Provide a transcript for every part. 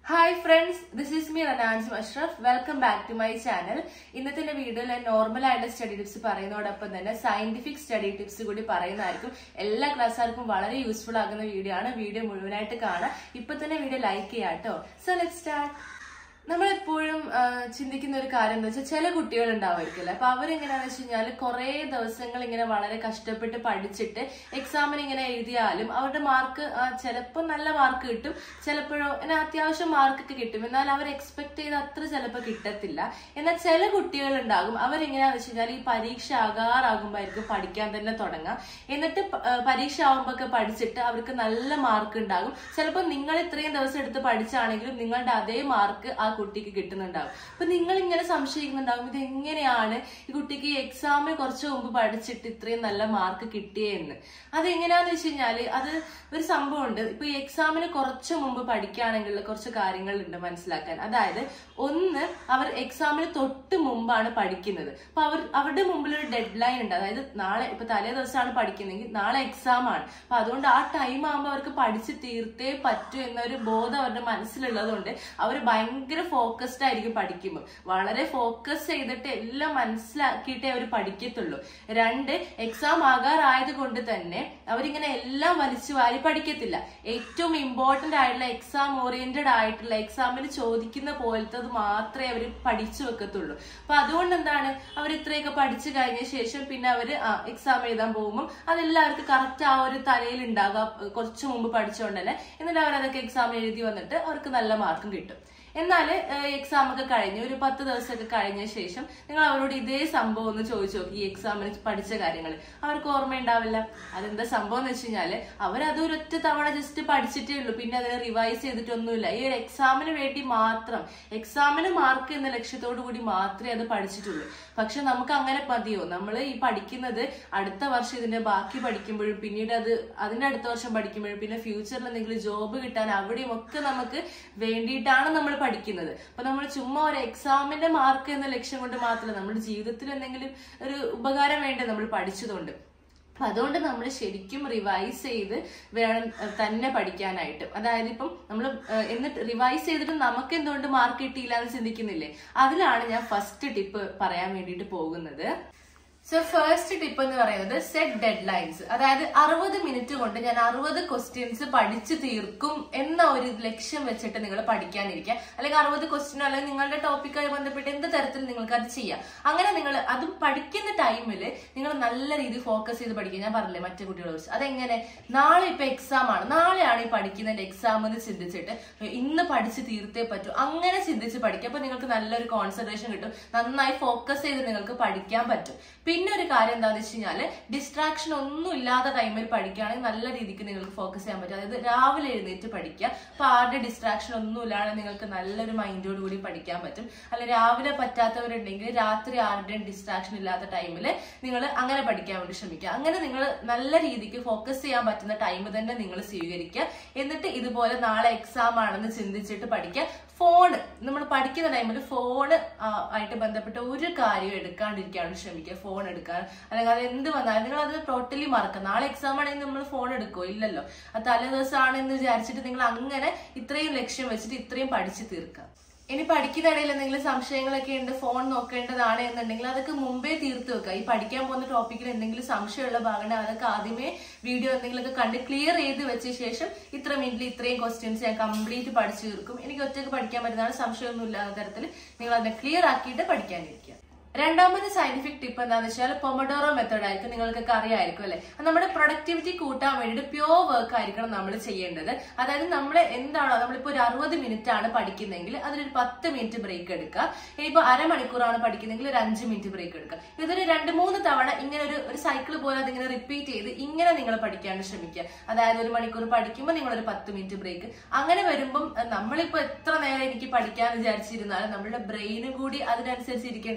hi friends this is me റനാൻസ് Ashraf welcome back to my channel ഇന്നത്തെ എന്റെ വീഡിയോയിൽ ഞാൻ നോർമൽ ആയിട്ടുള്ള സ്റ്റഡി ടിപ്സ് പറയുന്നതോടൊപ്പം തന്നെ സയന്റിഫിക് സ്റ്റഡി ടിപ്സ് കൂടി പറയുന്നതായിരിക്കും എല്ലാ ക്ലാസ്സുകാർക്കും വളരെ യൂസ്ഫുൾ ആകുന്ന വീഡിയോ ആണ് വീഡിയോ മുഴുവനായിട്ട് കാണാം ഇപ്പൊ തന്നെ വീഡിയോ ലൈക്ക് ചെയ്യാം കേട്ടോ സോ ലെറ്റ് സ്റ്റാർട്ട് നമ്മളെപ്പോഴും ആ, ചിന്തിക്കുന്ന ഒരു കാര്യം എന്താ വെച്ചാൽ ചില കുട്ടികൾ ഉണ്ടാവുമായിരിക്കില്ല അപ്പൊ അവരെങ്ങനെയാണെന്ന് വെച്ച് കഴിഞ്ഞാൽ കുറെ ദിവസങ്ങൾ ഇങ്ങനെ വളരെ കഷ്ടപ്പെട്ട് പഠിച്ചിട്ട് എക്സാമിന് ഇങ്ങനെ എഴുതിയാലും അവരുടെ മാർക്ക് ചിലപ്പോൾ നല്ല മാർക്ക് കിട്ടും ചിലപ്പോഴോ ഇങ്ങനെ അത്യാവശ്യം മാർക്കൊക്കെ കിട്ടും എന്നാൽ അവർ എക്സ്പെക്ട് ചെയ്ത അത്ര ചിലപ്പോൾ കിട്ടത്തില്ല എന്നാൽ ചില കുട്ടികൾ ഉണ്ടാകും അവരെങ്ങനെയാണെന്ന് വെച്ച് കഴിഞ്ഞാൽ ഈ പരീക്ഷ ആകാറാകുമ്പോഴായിരിക്കും പഠിക്കാൻ തന്നെ തുടങ്ങാം എന്നിട്ട് പ- ആ, പരീക്ഷ ആകുമ്പോഴൊക്കെ പഠിച്ചിട്ട് അവർക്ക് നല്ല മാർക്ക് ഉണ്ടാകും ചിലപ്പോൾ നിങ്ങൾ ഇത്രയും ദിവസം എടുത്ത് പഠിച്ചാണെങ്കിലും നിങ്ങളുടെ അതേ മാർക്ക് ആ കുട്ടിക്ക് കിട്ടുന്നുണ്ടാവും അപ്പൊ നിങ്ങൾ ഇങ്ങനെ സംശയിക്കുന്നുണ്ടാവും ഇത് എങ്ങനെയാണ് ഈ കുട്ടിക്ക് ഈ എക്സാമിന് കുറച്ച് മുമ്പ് പഠിച്ചിട്ട് ഇത്രയും നല്ല മാർക്ക് കിട്ടിയെന്ന് അത് എങ്ങനെയാന്ന് വെച്ച് കഴിഞ്ഞാല് അത് ഒരു സംഭവമുണ്ട് ഇപ്പൊ ഈ എക്സാമിന് കുറച്ച് മുമ്പ് പഠിക്കുകയാണെങ്കിൽ കുറച്ച് കാര്യങ്ങളുണ്ട് മനസ്സിലാക്കാൻ അതായത് ഒന്ന് അവർ എക്സാമിന് തൊട്ട് മുമ്പാണ് പഠിക്കുന്നത് അപ്പൊ അവർ അവരുടെ മുമ്പിൽ ഒരു ഡെഡ് ലൈൻ ഉണ്ട് അതായത് നാളെ ഇപ്പൊ തലേ ദിവസമാണ് പഠിക്കുന്നതെങ്കിൽ നാളെ എക്സാം ആണ് അപ്പൊ അതുകൊണ്ട് ആ ടൈം ആകുമ്പോൾ അവർക്ക് പഠിച്ച് തീർത്തേ പറ്റൂ എന്നൊരു ബോധം അവരുടെ മനസ്സിലുള്ളതുകൊണ്ട് അവർ ഭയങ്കര ഫോക്കസ്ഡ് ആയിരിക്കും പഠിക്കുമ്പോൾ വളരെ ഫോക്കസ് ചെയ്തിട്ട് എല്ലാം മനസ്സിലാക്കിയിട്ടേ അവർ പഠിക്കത്തുള്ളൂ രണ്ട് എക്സാം ആകാറായത് കൊണ്ട് തന്നെ അവരിങ്ങനെ എല്ലാം വലിച്ചു വാരി പഠിക്കത്തില്ല ഏറ്റവും ഇമ്പോർട്ടന്റ് ആയിട്ടുള്ള എക്സാം ഓറിയന്റഡ് ആയിട്ടുള്ള എക്സാമിന് ചോദിക്കുന്ന പോലത്തത് മാത്രമേ അവർ പഠിച്ചു വെക്കത്തുള്ളൂ അപ്പൊ അതുകൊണ്ട് എന്താണ് അവർ ഇത്രയൊക്കെ പഠിച്ചു കഴിഞ്ഞ ശേഷം പിന്നെ അവര് എക്സാം എഴുതാൻ പോകുമ്പോൾ അതെല്ലാവർക്കും കറക്റ്റ് ആ ഒരു തലയിൽ ഉണ്ടാകുക കുറച്ചു മുമ്പ് പഠിച്ചുകൊണ്ട് തന്നെ എന്നിട്ട് അവർ അതൊക്കെ എക്സാം എഴുതി വന്നിട്ട് അവർക്ക് നല്ല മാർക്കും കിട്ടും എന്നാൽ എക്സാം ഒക്കെ കഴിഞ്ഞ് ഒരു പത്ത് ദിവസമൊക്കെ കഴിഞ്ഞ ശേഷം നിങ്ങൾ അവരോട് ഇതേ സംഭവം ഒന്ന് ചോദിച്ചു നോക്കി ഈ എക്സാമിന് പഠിച്ച കാര്യങ്ങൾ അവർക്ക് ഓർമ്മയുണ്ടാവില്ല അതെന്താ സംഭവം എന്ന് വെച്ച് കഴിഞ്ഞാല് അവരത് ഒരൊറ്റ തവണ ജസ്റ്റ് പഠിച്ചിട്ടേ ഉള്ളൂ പിന്നെ അത് റിവൈസ് ചെയ്തിട്ടൊന്നുമില്ല ഈ ഒരു എക്സാമിന് വേണ്ടി മാത്രം എക്സാമിന് മാർക്ക് എന്ന ലക്ഷ്യത്തോടു കൂടി മാത്രമേ അത് പഠിച്ചിട്ടുള്ളൂ പക്ഷെ നമുക്ക് അങ്ങനെ മതിയോ നമ്മൾ ഈ പഠിക്കുന്നത് അടുത്ത വർഷം ഇതിന്റെ ബാക്കി പഠിക്കുമ്പോഴും പിന്നീട് അത് അതിന്റെ അടുത്ത വർഷം പഠിക്കുമ്പോഴും പിന്നെ ഫ്യൂച്ചറിൽ എന്തെങ്കിലും ജോബ് കിട്ടാൻ അവിടെയും ഒക്കെ നമുക്ക് വേണ്ടിയിട്ടാണ് നമ്മൾ പഠിക്കുന്നത് അപ്പൊ നമ്മൾ ചുമ്മാ ഒരു എക്സാമിന്റെ മാർക്ക് എന്ന ലക്ഷ്യം കൊണ്ട് മാത്രമല്ല നമ്മുടെ ജീവിതത്തിൽ എന്തെങ്കിലും ഒരു ഉപകാരം വേണ്ടേ നമ്മൾ പഠിച്ചതുകൊണ്ട് അപ്പൊ അതുകൊണ്ട് നമ്മൾ ശരിക്കും റിവൈസ് ചെയ്ത് വേണം ഏഹ്, തന്നെ പഠിക്കാനായിട്ട് അതായത് ഇപ്പം നമ്മൾ എന്നിട്ട് റിവൈസ് ചെയ്തിട്ട് നമുക്ക് എന്തുകൊണ്ട് മാർക്ക് കിട്ടിയില്ല എന്ന് ചിന്തിക്കുന്നില്ലേ അതിലാണ് ഞാൻ ഫസ്റ്റ് ടിപ്പ് പറയാൻ വേണ്ടിയിട്ട് പോകുന്നത് സോ ഫസ്റ്റ് ടിപ്പ് എന്ന് പറയുന്നത് സെറ്റ് ഡെഡ് ലൈൻസ് അതായത് അറുപത് മിനിറ്റ് കൊണ്ട് ഞാൻ അറുപത് ക്വസ്റ്റ്യൻസ് പഠിച്ചു തീർക്കും എന്ന ഒരു ലക്ഷ്യം വെച്ചിട്ട് നിങ്ങൾ പഠിക്കാനിരിക്കുക അല്ലെങ്കിൽ അറുപത് ക്വസ്റ്റ്യൻ അല്ലെങ്കിൽ നിങ്ങളുടെ ടോപ്പിക്കായി ബന്ധപ്പെട്ട് എന്ത് തരത്തിൽ നിങ്ങൾക്ക് അത് ചെയ്യാം അങ്ങനെ നിങ്ങൾ അത് പഠിക്കുന്ന ടൈമിൽ നിങ്ങൾ നല്ല രീതിയിൽ ഫോക്കസ് ചെയ്ത് പഠിക്കുക ഞാൻ പറഞ്ഞില്ലേ മറ്റു കുട്ടികളെ കുറിച്ച് അതെങ്ങനെ നാളെ ഇപ്പൊ എക്സാം ആണ് നാളെയാണ് ഈ പഠിക്കുന്നതിന്റെ എക്സാം എന്ന് ചിന്തിച്ചിട്ട് ഇന്ന് പഠിച്ച് തീർത്തേ പറ്റൂ അങ്ങനെ ചിന്തിച്ച് പഠിക്കുക അപ്പൊ നിങ്ങൾക്ക് നല്ലൊരു കോൺസെൻട്രേഷൻ കിട്ടും നന്നായി ഫോക്കസ് ചെയ്ത് നിങ്ങൾക്ക് പഠിക്കാൻ പറ്റും പിന്നെ ഒരു കാര്യം എന്താണെന്ന് വെച്ച് കഴിഞ്ഞാല് ഡിസ്ട്രാക്ഷൻ ഒന്നും ഇല്ലാത്ത ടൈമിൽ പഠിക്കുകയാണെങ്കിൽ നല്ല രീതിക്ക് നിങ്ങൾക്ക് ഫോക്കസ് ചെയ്യാൻ പറ്റും അതായത് രാവിലെ എഴുന്നേറ്റ് പഠിക്കുക അപ്പൊ ആരുടെ ഡിസ്ട്രാക്ഷൻ ഒന്നും ഇല്ലാതെ നിങ്ങൾക്ക് നല്ലൊരു മൈൻഡോട് കൂടി പഠിക്കാൻ പറ്റും അല്ല രാവിലെ പറ്റാത്തവരുണ്ടെങ്കിൽ രാത്രി ആരുടെയും ഡിസ്ട്രാക്ഷൻ ഇല്ലാത്ത ടൈമിൽ നിങ്ങൾ അങ്ങനെ പഠിക്കാൻ വേണ്ടി ശ്രമിക്കുക അങ്ങനെ നിങ്ങൾ നല്ല രീതിക്ക് ഫോക്കസ് ചെയ്യാൻ പറ്റുന്ന ടൈം തന്നെ നിങ്ങൾ സ്വീകരിക്കുക എന്നിട്ട് ഇതുപോലെ നാളെ എക്സാം ആണെന്ന് ചിന്തിച്ചിട്ട് പഠിക്കുക ഫോണ് നമ്മൾ പഠിക്കുന്ന ടൈമിൽ ഫോണ് ആയിട്ട് ബന്ധപ്പെട്ട ഒരു കാര്യം എടുക്കാണ്ടിരിക്കാണ് ശ്രമിക്കുക ഫോൺ എടുക്കാൻ അല്ലെങ്കിൽ അത് എന്ത് വന്നാലും നിങ്ങൾ അത് ടോട്ടലി മറക്കുക നാളെ എക്സാം ആണെങ്കിൽ നമ്മൾ ഫോൺ എടുക്കുമോ ഇല്ലല്ലോ അത് തലേ ദിവസമാണെന്ന് വിചാരിച്ചിട്ട് നിങ്ങൾ അങ്ങനെ ഇത്രയും ലക്ഷ്യം വെച്ചിട്ട് ഇത്രയും പഠിച്ചു തീർക്കുക ഇനി പഠിക്കുന്ന ഇടയിൽ എന്തെങ്കിലും സംശയങ്ങളൊക്കെ ഉണ്ട് ഫോൺ നോക്കേണ്ടതാണ് എന്നുണ്ടെങ്കിൽ അതൊക്കെ മുമ്പേ തീർത്ത് വെക്കുക ഈ പഠിക്കാൻ പോകുന്ന ടോപ്പിക്കിൽ എന്തെങ്കിലും സംശയമുള്ള ഭാഗമുണ്ട് അതൊക്കെ ആദ്യമേ വീഡിയോ എന്തെങ്കിലുമൊക്കെ കണ്ട് ക്ലിയർ ചെയ്ത് വെച്ച ശേഷം ഇത്ര മിനിറ്റിൽ ഇത്രയും ക്വസ്റ്റ്യൻസ് ഞാൻ കംപ്ലീറ്റ് പഠിച്ചു തീർക്കും എനിക്ക് ഒറ്റയ്ക്ക് പഠിക്കാൻ പറ്റുന്നതാണ് സംശയമൊന്നും ഇല്ലാത്ത തരത്തിൽ നിങ്ങൾ അതിനെ ക്ലിയർ ആക്കിയിട്ട് പഠിക്കാനിരിക്കുക രണ്ടാമത് സയന്റിഫിക് ടിപ്പ് എന്താണെന്ന് വെച്ചാൽ പൊമഡോറോ മെത്തേഡ് ആയിരിക്കും നിങ്ങൾക്കൊക്കെ അറിയായിരിക്കും അല്ലെ അത് നമ്മുടെ പ്രൊഡക്ടിവിറ്റി കൂട്ടാൻ വേണ്ടിയിട്ട് പ്യോർ വർക്ക് ആയിരിക്കണം നമ്മൾ ചെയ്യേണ്ടത് അതായത് നമ്മൾ എന്താണോ നമ്മളിപ്പോ ഒരു അറുപത് മിനിറ്റ് ആണ് പഠിക്കുന്നതെങ്കിൽ അതിലൊരു പത്ത് മിനിറ്റ് ബ്രേക്ക് എടുക്കുക ഇനിയിപ്പോ അരമണിക്കൂറാണ് പഠിക്കുന്നതെങ്കിൽ ഒരു അഞ്ച് മിനിറ്റ് ബ്രേക്ക് എടുക്കുക ഇതൊരു രണ്ട് മൂന്ന് തവണ ഇങ്ങനെ ഒരു ഒരു സൈക്കിൾ പോലെ അതിങ്ങനെ റിപ്പീറ്റ് ചെയ്ത് ഇങ്ങനെ നിങ്ങൾ പഠിക്കാൻ ശ്രമിക്കുക അതായത് ഒരു മണിക്കൂർ പഠിക്കുമ്പോൾ നിങ്ങൾ ഒരു പത്ത് മിനിറ്റ് ബ്രേക്ക് അങ്ങനെ വരുമ്പം അഹ് നമ്മളിപ്പോ എത്ര നേരം എനിക്ക് പഠിക്കാൻ വിചാരിച്ചിരുന്നാലും നമ്മുടെ ബ്രെയിനും കൂടി അതിനനുസരിച്ച് ഇരിക്കണ്ടേ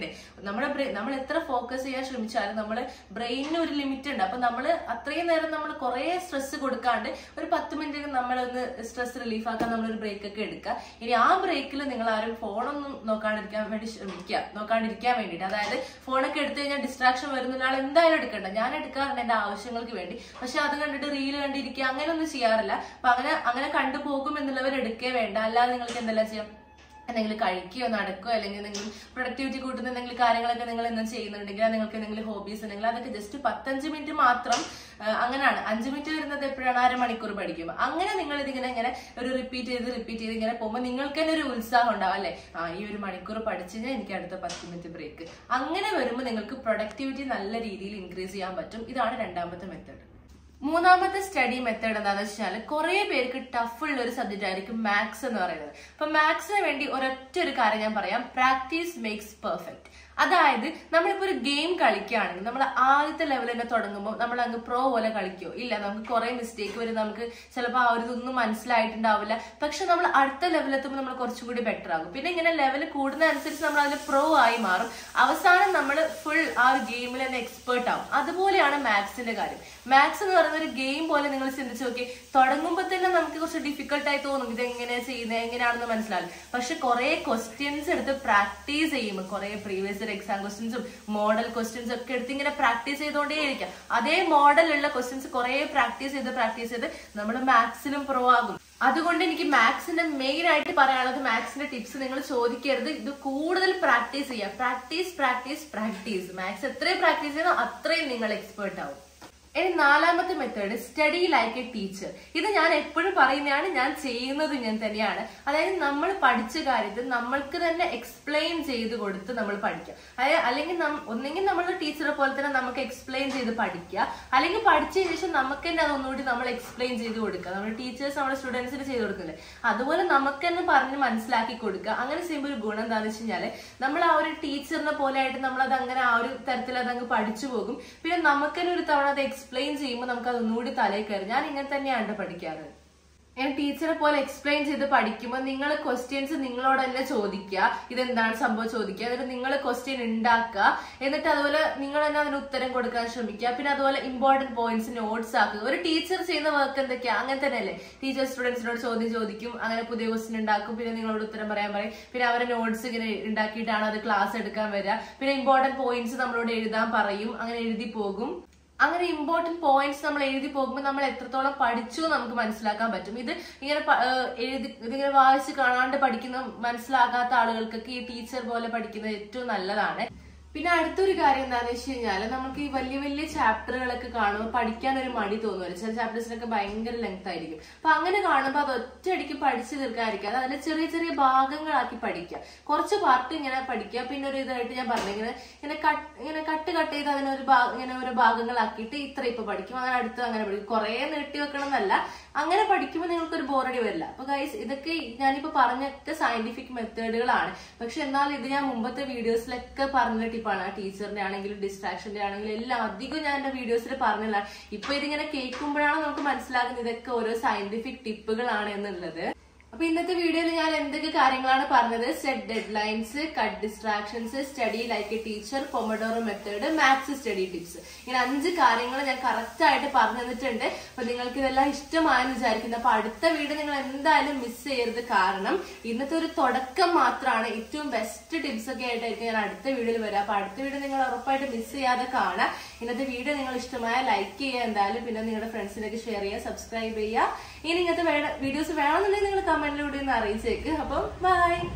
നമ്മുടെ ബ്രെയിൻ നമ്മൾ എത്ര ഫോക്കസ് ചെയ്യാൻ ശ്രമിച്ചാലും നമ്മുടെ ബ്രെയിനിന് ഒരു ലിമിറ്റ് ഉണ്ട് അപ്പൊ നമ്മൾ അത്രയും നേരം നമ്മൾ കുറെ സ്ട്രെസ് കൊടുക്കാണ്ട് ഒരു പത്ത് മിനിറ്റ് നമ്മളൊന്ന് സ്ട്രെസ് റിലീഫ് ആക്കാൻ നമ്മളൊരു ബ്രേക്ക് ഒക്കെ എടുക്കുക ഇനി ആ ബ്രേക്കിൽ നിങ്ങൾ ആരും ഫോണൊന്നും നോക്കാണ്ടിരിക്കാൻ വേണ്ടി ശ്രമിക്കുക നോക്കാണ്ടിരിക്കാൻ വേണ്ടിയിട്ട് അതായത് ഫോണൊക്കെ എടുത്തു കഴിഞ്ഞാൽ ഡിസ്ട്രാക്ഷൻ വരുന്ന ആൾ എന്തായാലും എടുക്കണ്ട ഞാൻ എടുക്കാറുണ്ട് എന്റെ ആവശ്യങ്ങൾക്ക് വേണ്ടി പക്ഷെ അത് കണ്ടിട്ട് റീല് കണ്ടിരിക്കുക അങ്ങനെയൊന്നും ചെയ്യാറില്ല അപ്പൊ അങ്ങനെ അങ്ങനെ കണ്ടുപോകും എന്നുള്ളവർ എടുക്കേ വേണ്ട അല്ലാതെ നിങ്ങൾക്ക് എന്തെല്ലാം ചെയ്യാം എന്തെങ്കിലും കഴിക്കുകയോ നടക്കുകയോ അല്ലെങ്കിൽ എന്തെങ്കിലും പ്രൊഡക്ടിവിറ്റി കൂട്ടുന്ന എന്തെങ്കിലും കാര്യങ്ങളൊക്കെ നിങ്ങൾ എന്നും ചെയ്യുന്നുണ്ടെങ്കിൽ അത് നിങ്ങൾക്ക് എന്തെങ്കിലും ഹോബീസ് ഉണ്ടെങ്കിൽ അതൊക്കെ ജസ്റ്റ് പത്തഞ്ച് മിനിറ്റ് മാത്രം ആ, അങ്ങനെയാണ് അഞ്ച് മിനിറ്റ് വരുന്നത് എപ്പോഴാണ് അരമണിക്കൂർ പഠിക്കും അങ്ങനെ നിങ്ങൾ ഇതിങ്ങനെ ഇങ്ങനെ ഒരു റിപ്പീറ്റ് ചെയ്ത് റിപ്പീറ്റ് ചെയ്ത് ഇങ്ങനെ പോകുമ്പോൾ നിങ്ങൾക്ക് തന്നെ ഒരു ഉത്സാഹം ഉണ്ടാവും അല്ലെ ആ ഈ ഒരു മണിക്കൂർ പഠിച്ചു കഴിഞ്ഞാൽ എനിക്ക് അടുത്ത പത്ത് മിനിറ്റ് ബ്രേക്ക് അങ്ങനെ വരുമ്പോൾ നിങ്ങൾക്ക് പ്രൊഡക്ടിവിറ്റി നല്ല രീതിയിൽ ഇൻക്രീസ് ചെയ്യാൻ പറ്റും ഇതാണ് രണ്ടാമത്തെ മെത്തേഡ് മൂന്നാമത്തെ സ്റ്റഡി മെത്തേഡ് എന്താണെന്ന് വെച്ചാൽ കുറെ പേർക്ക് ടഫ് ഉള്ള ഒരു സബ്ജക്റ്റ് ആയിരിക്കും മാത്സ് എന്ന് പറയുന്നത് അപ്പൊ മാത്സിന് വേണ്ടി ഒരൊറ്റ ഒരു കാര്യം ഞാൻ പറയാം പ്രാക്ടീസ് മേക്സ് പെർഫെക്റ്റ് അതായത് നമ്മളിപ്പോ ഒരു ഗെയിം കളിക്കുകയാണെങ്കിൽ നമ്മൾ ആദ്യത്തെ ലെവൽ തന്നെ തുടങ്ങുമ്പോൾ നമ്മൾ അങ്ങ് പ്രോ പോലെ കളിക്കോ ഇല്ല നമുക്ക് കുറെ മിസ്റ്റേക്ക് വരും നമുക്ക് ചിലപ്പോൾ ആ ഒരു ഇതൊന്നും മനസ്സിലായിട്ടുണ്ടാവില്ല പക്ഷെ നമ്മൾ അടുത്ത ലെവലെത്തുമ്പോൾ നമ്മൾ കുറച്ചും കൂടി ബെറ്റർ ആകും പിന്നെ ഇങ്ങനെ ലെവൽ കൂടുന്നതനുസരിച്ച് നമ്മൾ അതിൽ പ്രോ ആയി മാറും അവസാനം നമ്മൾ ഫുൾ ആ ഒരു ഗെയിമിൽ തന്നെ എക്സ്പേർട്ട് ആവും അതുപോലെയാണ് മാത്സിന്റെ കാര്യം മാത്സ് എന്ന് പറയുന്ന ഒരു ഗെയിം പോലെ നിങ്ങൾ ചിന്തിച്ച് നോക്കി തുടങ്ങുമ്പോൾ തന്നെ നമുക്ക് കുറച്ച് ഡിഫിക്കൽട്ട് ആയി തോന്നും ഇത് എങ്ങനെ ചെയ്യുന്നത് എങ്ങനെയാണെന്ന് മനസ്സിലാവും പക്ഷെ കുറെ ക്വസ്റ്റ്യൻസ് എടുത്ത് പ്രാക്ടീസ് ചെയ്യുമ്പോൾ കുറെ പ്രീവിയസ് ഇയർ എക്സാം ക്വസ്റ്റ്യൻസും മോഡൽ ക്വസ്റ്റ്യൻസ് ഒക്കെ എടുത്ത് ഇങ്ങനെ പ്രാക്ടീസ് ചെയ്തുകൊണ്ടേയിരിക്കാം അതേ മോഡലുള്ള ക്വസ്റ്റ്യൻസ് കുറെ പ്രാക്ടീസ് ചെയ്ത് പ്രാക്ടീസ് ചെയ്ത് നമ്മൾ മാത്സിലും പ്രോ ആകും അതുകൊണ്ട് എനിക്ക് മാത്സിന്റെ മെയിൻ ആയിട്ട് പറയാനുള്ളത് മാത്സിന്റെ ടിപ്സ് നിങ്ങൾ ചോദിക്കരുത് ഇത് കൂടുതൽ പ്രാക്ടീസ് ചെയ്യുക പ്രാക്ടീസ് പ്രാക്ടീസ് പ്രാക്ടീസ് മാത്സ് എത്രയും പ്രാക്ടീസ് ചെയ്യുന്നോ അത്രയും നിങ്ങൾ എക്സ്പേർട്ട് ആവും ഇനി നാലാമത്തെ method study like a teacher ഇത് ഞാൻ എപ്പോഴും പറയുന്നതാണ് ഞാൻ ചെയ്യുന്നത് ഞാൻ തന്നെയാണ് അതായത് നമ്മൾ പഠിച്ച കാര്യത്തിൽ നമ്മൾക്ക് തന്നെ എക്സ്പ്ലെയിൻ ചെയ്ത് കൊടുത്ത് നമ്മൾ പഠിക്കുക അതായത് അല്ലെങ്കിൽ നം- ഒന്നെങ്കിൽ നമ്മൾ ടീച്ചറെ പോലെ തന്നെ നമുക്ക് എക്സ്പ്ലെയിൻ ചെയ്ത് പഠിക്കുക അല്ലെങ്കിൽ പഠിച്ചതിന് ശേഷം നമുക്ക് തന്നെ അതൊന്നുകൂടി നമ്മൾ എക്സ്പ്ലെയിൻ ചെയ്ത് കൊടുക്കുക നമ്മൾ ടീച്ചേഴ്സ് നമ്മുടെ സ്റ്റുഡൻസിന് ചെയ്ത് കൊടുക്കില്ലേ അതുപോലെ നമുക്ക് തന്നെ പറഞ്ഞ് മനസ്സിലാക്കി കൊടുക്കുക അങ്ങനെ ചെയ്യുമ്പോൾ ഒരു ഗുണം എന്താണെന്ന് വെച്ച് കഴിഞ്ഞാല് നമ്മൾ ആ ഒരു ടീച്ചറിനെ പോലെ ആയിട്ട് നമ്മൾ അത് അങ്ങനെ ആ ഒരു തരത്തിൽ അത് അങ്ങ് പഠിച്ചു പോകും പിന്നെ നമുക്ക് തന്നെ ഒരു തവണ അത് എക്സ്പ്ലെയിൻ ചെയ്യുമ്പോൾ നമുക്ക് അത് ഒന്നുകൂടി തലയിൽ കയറും ഞാൻ ഇങ്ങനെ തന്നെയാണ് പഠിക്കാറ് ഞാൻ ടീച്ചറെ പോലെ എക്സ്പ്ലെയിൻ ചെയ്ത് പഠിക്കുമ്പോൾ നിങ്ങൾ ക്വസ്റ്റ്യൻസ് നിങ്ങളോട് തന്നെ ചോദിക്കുക ഇതെന്താണ് സംഭവം ചോദിക്കുക എന്നിട്ട് നിങ്ങൾ ക്വസ്റ്റ്യൻ ഉണ്ടാക്കുക എന്നിട്ട് അതുപോലെ നിങ്ങൾ തന്നെ അതിന് ഉത്തരം കൊടുക്കാൻ ശ്രമിക്കുക പിന്നെ അതുപോലെ ഇമ്പോർട്ടന്റ് പോയിന്റ്സ് നോട്ട്സ് ആക്കുക ഒരു ടീച്ചർ ചെയ്യുന്ന വർക്ക് എന്തൊക്കെയാ അങ്ങനെ തന്നെയല്ലേ ടീച്ചർ സ്റ്റുഡൻസിനോട് ചോദ്യം ചോദിക്കും അങ്ങനെ പുതിയ ക്വസ്റ്റ്യൻ ഉണ്ടാക്കും പിന്നെ നിങ്ങളോട് ഉത്തരം പറയാൻ പറയും പിന്നെ അവരെ നോട്ട്സ് ഇങ്ങനെ ഉണ്ടാക്കിയിട്ടാണ് അത് ക്ലാസ് എടുക്കാൻ വരിക പിന്നെ ഇമ്പോർട്ടന്റ് പോയിന്റ്സ് നമ്മളോട് എഴുതാൻ പറയും അങ്ങനെ എഴുതി പോകും അങ്ങനെ ഇമ്പോർട്ടന്റ് പോയിന്റ്സ് നമ്മൾ എഴുതി പോകുമ്പോൾ നമ്മൾ എത്രത്തോളം പഠിച്ചു എന്ന് നമുക്ക് മനസ്സിലാക്കാൻ പറ്റും ഇത് ഇങ്ങനെ പ- ഏഹ് എഴുതി ഇതിങ്ങനെ വായിച്ച് കാണാണ്ട് പഠിക്കുന്ന മനസ്സിലാകാത്ത ആളുകൾക്കൊക്കെ ഈ ടീച്ചർ പോലെ പഠിക്കുന്നത് ഏറ്റവും നല്ലതാണ് പിന്നെ അടുത്തൊരു കാര്യം എന്താണെന്ന് വെച്ച് കഴിഞ്ഞാല് നമുക്ക് ഈ വലിയ വലിയ ചാപ്റ്ററുകളൊക്കെ കാണുമ്പോൾ പഠിക്കാൻ ഒരു മടി തോന്നുമല്ലോ ചില ചാപ്റ്റേഴ്സിനൊക്കെ ഭയങ്കര ലെങ്ത് ആയിരിക്കും അപ്പൊ അങ്ങനെ കാണുമ്പോൾ അത് ഒറ്റയടിക്ക് പഠിച്ചു തീർക്കാതിരിക്കുക അതിന്റെ ചെറിയ ചെറിയ ഭാഗങ്ങളാക്കി പഠിക്കുക കുറച്ച് പാർട്ട് ഇങ്ങനെ പഠിക്കുക പിന്നെ ഒരു ഇതായിട്ട് ഞാൻ പറഞ്ഞു ഇങ്ങനെ ഇങ്ങനെ കട്ട് ഇങ്ങനെ കട്ട് കട്ട് ചെയ്ത് അതിനൊരു ഭാഗം ഇങ്ങനെ ഓരോ ഭാഗങ്ങളാക്കിയിട്ട് ഇത്ര ഇപ്പൊ പഠിക്കും അങ്ങനെ അടുത്ത് അങ്ങനെ പഠിക്കും കുറെ നീട്ടി വെക്കണം എന്നല്ല അങ്ങനെ പഠിക്കുമ്പോൾ നിങ്ങൾക്ക് ഒരു ബോറടി വരില്ല അപ്പൊ ഗൈസ് ഇതൊക്കെ ഞാനിപ്പോ പറഞ്ഞൊക്കെ സയന്റിഫിക് മെത്തേഡുകളാണ് പക്ഷെ എന്നാൽ ഇത് ഞാൻ മുമ്പത്തെ വീഡിയോസിലൊക്കെ പറഞ്ഞ ടിപ്പാണ് ആ ടീച്ചറിന്റെ ആണെങ്കിലും ഡിസ്ട്രാക്ഷന്റെ ആണെങ്കിലും എല്ലാം അധികം ഞാൻ എന്റെ വീഡിയോസിൽ പറഞ്ഞില്ല ഇപ്പൊ ഇതിങ്ങനെ കേൾക്കുമ്പോഴാണ് നമുക്ക് മനസ്സിലാകുന്നത് ഇതൊക്കെ ഓരോ സയന്റിഫിക് ടിപ്പുകളാണ് എന്നുള്ളത് അപ്പൊ ഇന്നത്തെ വീഡിയോയിൽ ഞാൻ എന്തൊക്കെ കാര്യങ്ങളാണ് പറഞ്ഞത് set deadlines cut distractions study like a teacher pomodoro method maths study tips ഇങ്ങനെ അഞ്ച് കാര്യങ്ങൾ ഞാൻ കറക്റ്റ് ആയിട്ട് പറഞ്ഞു തന്നിട്ടുണ്ട് അപ്പൊ നിങ്ങൾക്ക് ഇതെല്ലാം ഇഷ്ടമായെന്ന് വിചാരിക്കുന്നു അപ്പൊ അടുത്ത വീഡിയോ നിങ്ങൾ എന്തായാലും മിസ് ചെയ്യരുത് കാരണം ഇന്നത്തെ ഒരു തുടക്കം മാത്രമാണ് ഏറ്റവും ബെസ്റ്റ് ടിപ്സ് ഒക്കെ ആയിട്ടായിരിക്കും ഞാൻ അടുത്ത വീഡിയോയിൽ വരാം അപ്പൊ അടുത്ത വീഡിയോ നിങ്ങൾ ഉറപ്പായിട്ട് മിസ് ചെയ്യാതെ കാണാം ഇന്നത്തെ വീഡിയോ നിങ്ങൾ ഇഷ്ടമായ ലൈക്ക് ചെയ്യുക എന്തായാലും പിന്നെ നിങ്ങളുടെ ഫ്രണ്ട്സിനൊക്കെ ഷെയർ ചെയ്യുക സബ്സ്ക്രൈബ് ചെയ്യുക ഇനി ഇങ്ങനത്തെ വീഡിയോസ് വേണമെന്നുണ്ടെങ്കിൽ നിങ്ങൾ കമന്റിലൂടെ ഒന്ന് അറിയിച്ചേക്ക് അപ്പം ബൈ